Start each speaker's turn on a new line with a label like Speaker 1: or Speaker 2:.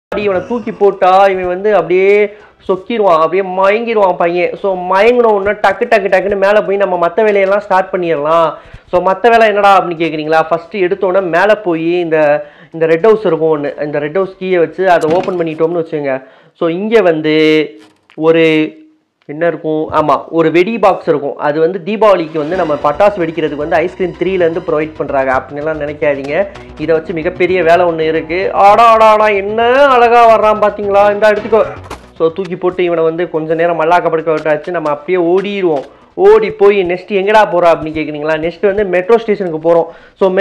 Speaker 1: அடி இவனை தூக்கி போட்டா இவன் வந்து அப்படியே சொக்கிடுவான் அப்படியே மயங்கிடுவான் பையன் ஸோ மயங்கின உடனே டக்கு டக்கு டக்குன்னு மேலே போய் நம்ம மற்ற வேலையெல்லாம் ஸ்டார்ட் பண்ணிடலாம் ஸோ மற்ற வேலை என்னடா அப்படின்னு கேட்குறீங்களா ஃபஸ்ட்டு எடுத்தோன்னே மேலே போய் இந்த இந்த ரெட் ஹவுஸ் இருக்கும் ஒன்று இந்த ரெட் ஹவுஸ் கீயை வச்சு அதை ஓப்பன் பண்ணிட்டோம்னு வச்சுங்க ஸோ இங்கே வந்து ஒரு என்ன இருக்கும் ஆமாம் ஒரு வெடி பாக்ஸ் இருக்கும் அது வந்து தீபாவளிக்கு வந்து நம்ம பட்டாசு வெடிக்கிறதுக்கு வந்து ஐஸ்கிரீம் த்ரீலேருந்து ப்ரொவைட் பண்ணுறாங்க அப்படின்லாம் நினைக்காதீங்க இதை வச்சு மிகப்பெரிய வேலை ஒன்று இருக்குது ஆடா ஆடா ஆடா என்ன அழகாக வர்றான் பார்த்தீங்களா இந்த எடுத்துக்கோ ஸோ தூக்கி போட்டு இவனை வந்து கொஞ்ச நேரம் மல்லாக்க படுக்க விட்டாச்சு நம்ம அப்படியே ஓடிடுவோம் ஓடி போய் நெக்ஸ்ட் எங்கடா போகிறோம் அப்படின்னு கேட்குறீங்களா நெக்ஸ்ட் வந்து மெட்ரோ ஸ்டேஷனுக்கு போகிறோம் ஸோ